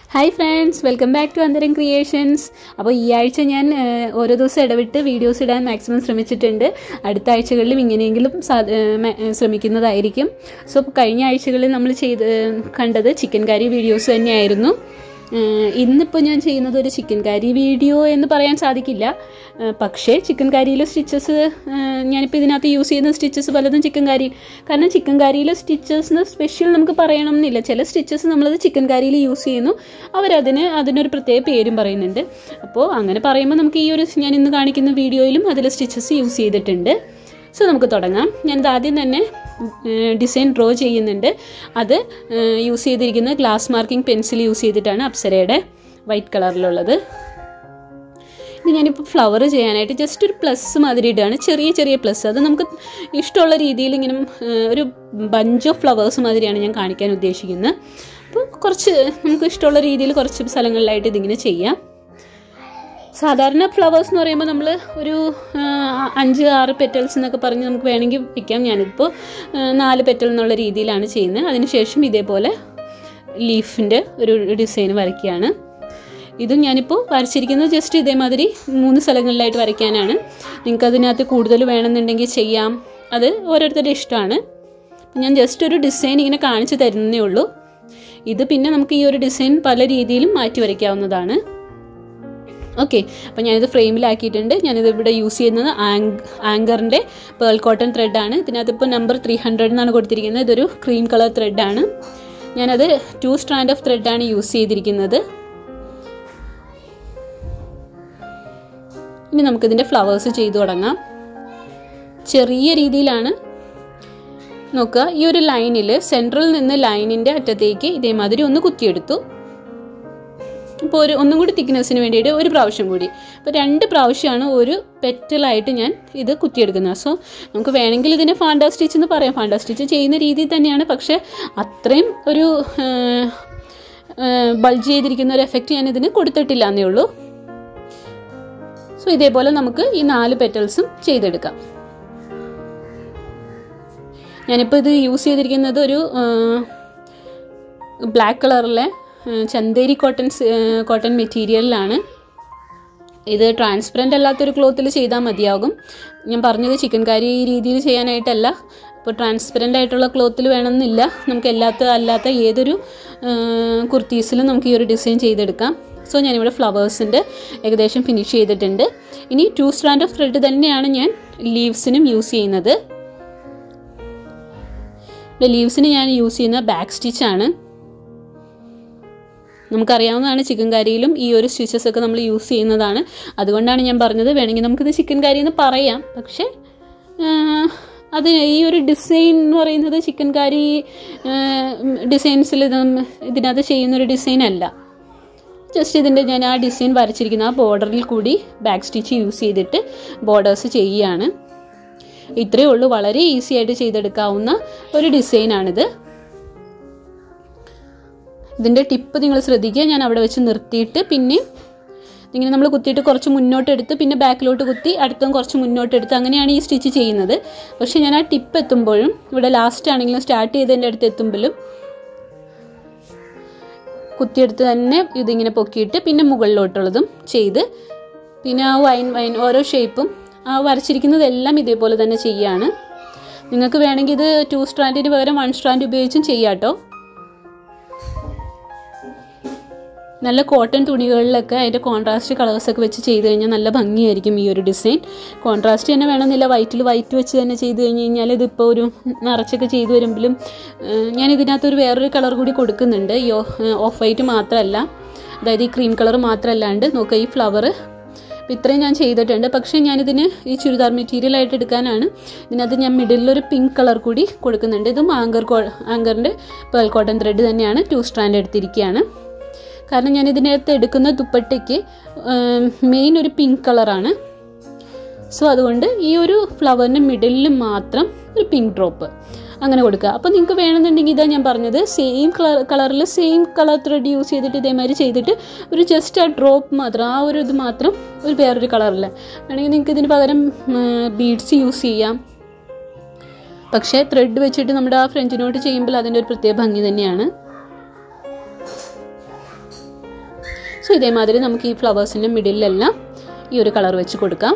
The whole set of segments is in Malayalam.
hi friends welcome back to Antharam creations അപ്പോൾ ഈ ആഴ്ച ഞാൻ ഏഹ്, ഓരോ ദിവസം ഇടവിട്ട് വീഡിയോസ് ഇടാൻ മാക്സിമം ശ്രമിച്ചിട്ടുണ്ട് അടുത്ത ആഴ്ചകളിലും ഇങ്ങനെയെങ്കിലും സാ- ഏഹ്, മ- ഏഹ്, ശ്രമിക്കുന്നതായിരിക്കും സോ കഴിഞ്ഞ ആഴ്ചകളിൽ നമ്മൾ ചെയ്ത് ഏഹ്, കണ്ടത് ചിക്കൻ കറി വീഡിയോസ് തന്നെയായിരുന്നു ഏഹ്, ഇന്നിപ്പോൾ ഞാൻ ചെയ്യുന്നത് ഒരു ചിക്കൻ കറി വീഡിയോ എന്ന് പറയാൻ സാധിക്കില്ല ഏഹ്, പക്ഷേ ചിക്കൻ കറിയിലെ സ്റ്റിച്ചസ് ഞാനിപ്പോൾ ഇതിനകത്ത് യൂസ് ചെയ്യുന്ന സ്റ്റിച്ചസ് പലതും ചിക്കൻ കറി കാരണം ചിക്കൻ കറിയിലെ സ്റ്റിച്ചസ് സ്പെഷ്യൽ നമുക്ക് പറയണം എന്നില്ല ചില സ്റ്റിച്ചസ് നമ്മളത് ചിക്കൻ കറിയിൽ യൂസ് ചെയ്യുന്നു അവരതിന് അതിനൊരു പ്രത്യേക പേരും പറയുന്നുണ്ട് അപ്പോൾ അങ്ങനെ പറയുമ്പോൾ നമുക്ക് ഈ ഒരു ഞാൻ ഇന്ന് കാണിക്കുന്ന വീഡിയോയിലും അതിൽ സ്റ്റിച്ചസ് യൂസ് ചെയ്തിട്ടുണ്ട് സോ നമുക്ക് തുടങ്ങാം ഞാനിത് ആദ്യം തന്നെ ഡിസൈൻ ഡ്രോ ചെയ്യുന്നുണ്ട് അത് യൂസ് ചെയ്തിരിക്കുന്നത് ഗ്ലാസ് മാർക്കിംഗ് പെൻസിൽ യൂസ് ചെയ്തിട്ടാണ് അപ്സരയുടെ വൈറ്റ് കളറിലുള്ളത് ഇനി ഞാനിപ്പോൾ ഫ്ലവർ ചെയ്യാനായിട്ട് ജസ്റ്റ് ഒരു പ്ലസ് മാതിരി ഇടുകയാണ് ചെറിയ ചെറിയ പ്ലസ് അത് നമുക്ക് ഇഷ്ടമുള്ള രീതിയിൽ ഇങ്ങനെ ഏഹ്, ഒരു ബഞ്ച് ഓഫ് ഫ്ലവേഴ്സ് മാതിരിയാണ് ഞാൻ കാണിക്കാൻ ഉദ്ദേശിക്കുന്നത് അപ്പോൾ കുറച്ച് നമുക്ക് ഇഷ്ടമുള്ള രീതിയിൽ കുറച്ച് സ്ഥലങ്ങളിലായിട്ട് ഇതിങ്ങനെ ചെയ്യാം സാധാരണ ഫ്ലവേഴ്സ് എന്ന് പറയുമ്പോൾ നമ്മൾ ഒരു ആ, അഞ്ച് ആറ് പെറ്റൽസ് എന്നൊക്കെ പറഞ്ഞ് നമുക്ക് വേണമെങ്കിൽ വയ്ക്കാം ഞാനിപ്പോൾ ആ, നാല് പെറ്റൽ എന്നുള്ള രീതിയിലാണ് ചെയ്യുന്നത് അതിനുശേഷം ഇതേപോലെ ലീഫിൻ്റെ ഒരു ഡിസൈൻ വരയ്ക്കുകയാണ് ഇതും ഞാനിപ്പോൾ വരച്ചിരിക്കുന്നത് ജസ്റ്റ് ഇതേമാതിരി മൂന്ന് സ്ഥലങ്ങളിലായിട്ട് വരയ്ക്കാനാണ് നിങ്ങൾക്ക് അതിനകത്ത് കൂടുതൽ വേണമെന്നുണ്ടെങ്കിൽ ചെയ്യാം അത് ഓരോരുത്തരുടെ ഇഷ്ടമാണ് അപ്പം ഞാൻ ജസ്റ്റ് ഒരു ഡിസൈൻ ഇങ്ങനെ കാണിച്ചു തരുന്നേ ഉള്ളൂ ഇത് പിന്നെ നമുക്ക് ഈ ഒരു ഡിസൈൻ പല രീതിയിലും മാറ്റി വരയ്ക്കാവുന്നതാണ് ഓക്കെ അപ്പോൾ ഞാനിത് ഫ്രെയിമിലാക്കിയിട്ടുണ്ട് ഞാനിത് ഇവിടെ യൂസ് ചെയ്യുന്നത് ആങ്ക് ആങ്കറിൻ്റെ പേൾ കോട്ടൺ ത്രെഡാണ് ഇതിനകത്ത് ഇപ്പോൾ നമ്പർ ത്രീ ഹൺഡ്രഡ് എന്നാണ് കൊടുത്തിരിക്കുന്നത് ഇതൊരു ക്രീം കളർ ത്രെഡാണ് ഞാനത് ടു സ്ട്രാൻഡ് ഓഫ് ത്രെഡാണ് യൂസ് ചെയ്തിരിക്കുന്നത് ഇനി നമുക്കിതിൻ്റെ ഫ്ലവേഴ്സ് ചെയ്തു തുടങ്ങാം ചെറിയ രീതിയിലാണ് നോക്കുക ഈ ഒരു ലൈനിൽ സെൻട്രൽ നിന്ന് ലൈനിൻ്റെ അറ്റത്തേക്ക് ഇതേമാതിരി ഒന്ന് കുത്തിയെടുത്തു ഇപ്പോൾ ഒരു ഒന്നും കൂടി തിക്നെസ്സിന് വേണ്ടിയിട്ട് ഒരു പ്രാവശ്യം കൂടി അപ്പോൾ രണ്ട് പ്രാവശ്യമാണ് ഒരു പെറ്റലായിട്ട് ഞാൻ ഇത് കുത്തിയെടുക്കുന്നത് സോ നമുക്ക് വേണമെങ്കിൽ ഇതിനെ ഫാൻഡ സ്റ്റിച്ച് എന്ന് പറയാം ഫാൻഡ സ്റ്റിച്ച് ചെയ്യുന്ന രീതിയിൽ തന്നെയാണ് പക്ഷേ അത്രയും ഒരു ബൾജ് ചെയ്തിരിക്കുന്ന ഒരു എഫക്റ്റ് ഞാൻ ഇതിന് കൊടുത്തിട്ടില്ല എന്നേ ഉള്ളൂ സോ ഇതേപോലെ നമുക്ക് ഈ നാല് പെറ്റൽസും ചെയ്തെടുക്കാം ഞാനിപ്പോൾ ഇത് യൂസ് ചെയ്തിരിക്കുന്നത് ഒരു ബ്ലാക്ക് കളറിലെ ചന്തേരി കോട്ടൺ കോട്ടൺ മെറ്റീരിയലിലാണ് ഇത് ട്രാൻസ്പെറൻ്റ് അല്ലാത്തൊരു ക്ലോത്തിൽ ചെയ്താൽ മതിയാകും ഞാൻ പറഞ്ഞത് ചിക്കൻ കറി ഈ രീതിയിൽ ചെയ്യാനായിട്ടല്ല ഇപ്പോൾ ട്രാൻസ്പെറൻ്റ് ആയിട്ടുള്ള ക്ലോത്തിൽ വേണമെന്നില്ല നമുക്ക് എല്ലാത്ത അല്ലാത്ത ഏതൊരു കുർത്തീസിലും നമുക്ക് ഈ ഒരു ഡിസൈൻ ചെയ്തെടുക്കാം സോ ഞാനിവിടെ ഫ്ലവേഴ്സിൻ്റെ ഏകദേശം ഫിനിഷ് ചെയ്തിട്ടുണ്ട് ഇനി ടു സ്ട്രാൻഡ് ഓഫ് ത്രെഡ് തന്നെയാണ് ഞാൻ ലീവ്സിനും യൂസ് ചെയ്യുന്നത് ലീവ്സിന് ഞാൻ യൂസ് ചെയ്യുന്ന ബാക്ക് സ്റ്റിച്ചാണ് നമുക്കറിയാവുന്നതാണ് ചിക്കൻ കറിയിലും ഈ ഒരു സ്റ്റിച്ചസ് ഒക്കെ നമ്മൾ യൂസ് ചെയ്യുന്നതാണ് അതുകൊണ്ടാണ് ഞാൻ പറഞ്ഞത് വേണമെങ്കിൽ നമുക്കിത് ചിക്കൻ കറി എന്ന് പറയാം പക്ഷേ ആ, അത് ഈ ഒരു ഡിസൈൻ എന്ന് പറയുന്നത് ചിക്കൻ കറി ഡിസൈൻസിൽ ഇത് ഇതിനകത്ത് ചെയ്യുന്നൊരു ഡിസൈൻ അല്ല ജസ്റ്റ് ഇതിൻ്റെ ഞാൻ ആ ഡിസൈൻ വരച്ചിരിക്കുന്ന ആ ബോർഡറിൽ കൂടി ബാക്ക് സ്റ്റിച്ച് യൂസ് ചെയ്തിട്ട് ബോർഡേഴ്സ് ചെയ്യുകയാണ് ഇത്രയേ ഉള്ളൂ വളരെ ഈസി ആയിട്ട് ചെയ്തെടുക്കാവുന്ന ഒരു ഡിസൈനാണിത് ഇതിൻ്റെ ടിപ്പ് നിങ്ങൾ ശ്രദ്ധിക്കുക ഞാൻ അവിടെ വെച്ച് നിർത്തിയിട്ട് പിന്നെ ഇങ്ങനെ നമ്മൾ കുത്തിയിട്ട് കുറച്ച് മുന്നോട്ട് എടുത്ത് പിന്നെ ബാക്കിലോട്ട് കുത്തി അടുത്തും കുറച്ച് മുന്നോട്ട് എടുത്ത് അങ്ങനെയാണ് ഈ സ്റ്റിച്ച് ചെയ്യുന്നത് പക്ഷേ ഞാൻ ആ ടിപ്പ് എത്തുമ്പോഴും ഇവിടെ ലാസ്റ്റ് ആണെങ്കിലും സ്റ്റാർട്ട് ചെയ്തതിൻ്റെ അടുത്ത് എത്തുമ്പോഴും കുത്തിയെടുത്ത് തന്നെ ഇതിങ്ങനെ പൊക്കിയിട്ട് പിന്നെ മുകളിലോട്ടുള്ളതും ചെയ്ത് പിന്നെ ആ വൈൻ വൈൻ ഓരോ ഷേപ്പും ആ വരച്ചിരിക്കുന്നതെല്ലാം ഇതേപോലെ തന്നെ ചെയ്യാണ് നിങ്ങൾക്ക് വേണമെങ്കിൽ ഇത് ടു സ്ട്രാൻഡിന് പകരം വൺ സ്ട്രാൻഡ് ഉപയോഗിച്ചും ചെയ്യാം കേട്ടോ നല്ല കോട്ടൺ തുണികളിലൊക്കെ അതിൻ്റെ കോൺട്രാസ്റ്റ് കളേഴ്സൊക്കെ വെച്ച് ചെയ്ത് കഴിഞ്ഞാൽ നല്ല ഭംഗിയായിരിക്കും ഈ ഒരു ഡിസൈൻ കോൺട്രാസ്റ്റ് തന്നെ വേണമെന്നില്ല വൈറ്റിൽ വൈറ്റ് വെച്ച് തന്നെ ചെയ്ത് കഴിഞ്ഞ് കഴിഞ്ഞാൽ ഇതിപ്പോൾ ഒരു നിറച്ചൊക്കെ ചെയ്ത് വരുമ്പോഴും ഏഹ്, ഞാൻ ഇതിനകത്ത് ഒരു വേറൊരു കളർ കൂടി കൊടുക്കുന്നുണ്ട് ഈ ഓഫ് വൈറ്റ് മാത്രമല്ല അതായത് ഈ ക്രീം കളർ മാത്രമല്ലാണ്ട് നോക്കുക ഈ ഫ്ലവർ അപ്പോൾ ഇത്രയും ഞാൻ ചെയ്തിട്ടുണ്ട് പക്ഷേ ഞാനിതിന് ഈ ചുരിദാർ മെറ്റീരിയൽ ആയിട്ട് എടുക്കാനാണ് ഇതിനകത്ത് ഞാൻ മിഡിലൊരു പിങ്ക് കളർ കൂടി കൊടുക്കുന്നുണ്ട് ഇതും ആങ്കർ കോ ആങ്കറിൻ്റെ പേൾ കോട്ടൺ ത്രെഡ് തന്നെയാണ് ടു സ്ട്രാൻഡ് എടുത്തിരിക്കുകയാണ് കാരണം ഞാൻ ഇതിനകത്ത് എടുക്കുന്ന ദുപ്പട്ടയ്ക്ക് മെയിൻ ഒരു പിങ്ക് കളറാണ് സോ അതുകൊണ്ട് ഈ ഒരു ഫ്ലവറിൻ്റെ മിഡിലിൽ മാത്രം ഒരു പിങ്ക് ഡ്രോപ്പ് അങ്ങനെ കൊടുക്കുക അപ്പോൾ നിങ്ങൾക്ക് വേണമെന്നുണ്ടെങ്കിൽ ഇതാ ഞാൻ പറഞ്ഞത് സെയിം കളർ കളറിൽ സെയിം കളർ ത്രെഡ് യൂസ് ചെയ്തിട്ട് ഇതേമാതിരി ചെയ്തിട്ട് ഒരു ജസ്റ്റ് ആ ഡ്രോപ്പ് മാത്രം ആ ഒരു ഇത് മാത്രം ഒരു വേറൊരു കളറിൽ വേണമെങ്കിൽ നിങ്ങൾക്ക് ഇതിന് പകരം ബീഡ്സ് യൂസ് ചെയ്യാം പക്ഷേ ത്രെഡ് വെച്ചിട്ട് നമ്മുടെ ആ ഫ്രഞ്ച് നോട്ട് ചെയ്യുമ്പോൾ അതിൻ്റെ ഒരു പ്രത്യേക ഭംഗി തന്നെയാണ് സോ ഇതേമാതിരി നമുക്ക് ഈ ഫ്ലവേഴ്സിൻ്റെ മിഡിലെല്ലാം ഈ ഒരു കളർ വെച്ച് കൊടുക്കാം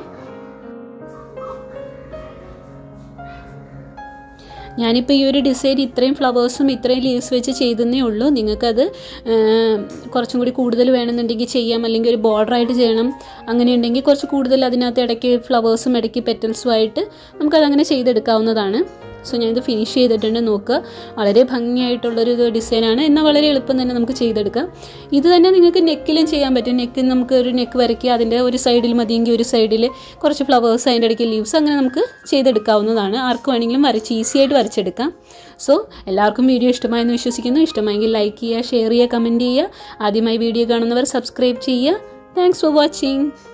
ഞാനിപ്പോൾ ഈ ഒരു ഡിസൈൻ ഇത്രയും ഫ്ലവേഴ്സും ഇത്രയും ലീവ്സ് വെച്ച് ചെയ്തെന്നേ ഉള്ളൂ നിങ്ങൾക്കത് കുറച്ചും കൂടി കൂടുതൽ വേണമെന്നുണ്ടെങ്കിൽ ചെയ്യാം അല്ലെങ്കിൽ ഒരു ബോർഡറായിട്ട് ചെയ്യണം അങ്ങനെയുണ്ടെങ്കിൽ കുറച്ച് കൂടുതൽ അതിനകത്ത് ഇടയ്ക്ക് ഫ്ലവേഴ്സും ഇടയ്ക്ക് പെറ്റൽസും ആയിട്ട് നമുക്കത് അങ്ങനെ ചെയ്തെടുക്കാവുന്നതാണ് സോ ഞാനിത് ഫിനിഷ് ചെയ്തിട്ടുണ്ട് നോക്കുക വളരെ ഭംഗിയായിട്ടുള്ളൊരു ഡിസൈനാണ് എന്നാൽ വളരെ എളുപ്പം തന്നെ നമുക്ക് ചെയ്തെടുക്കാം ഇത് തന്നെ നിങ്ങൾക്ക് നെക്കിലും ചെയ്യാൻ പറ്റും നെക്കിൽ നമുക്ക് ഒരു നെക്ക് വരയ്ക്കുക അതിൻ്റെ ഒരു സൈഡിൽ മതിയെങ്കിൽ ഒരു സൈഡിൽ കുറച്ച് ഫ്ലവേഴ്സ് അതിൻ്റെ ഇടയ്ക്ക് ലീവ്സ് അങ്ങനെ നമുക്ക് ചെയ്തെടുക്കാവുന്നതാണ് ആർക്ക് വേണമെങ്കിലും വരച്ച് ഈസി ആയിട്ട് വരച്ചെടുക്കാം സോ എല്ലാവർക്കും വീഡിയോ ഇഷ്ടമായെന്ന് വിശ്വസിക്കുന്നു ഇഷ്ടമായെങ്കിൽ ലൈക്ക് ചെയ്യുക ഷെയർ ചെയ്യുക കമൻറ്റ് ചെയ്യുക ആദ്യമായി വീഡിയോ കാണുന്നവർ സബ്സ്ക്രൈബ് ചെയ്യുക താങ്ക്സ് ഫോർ വാച്ചിങ്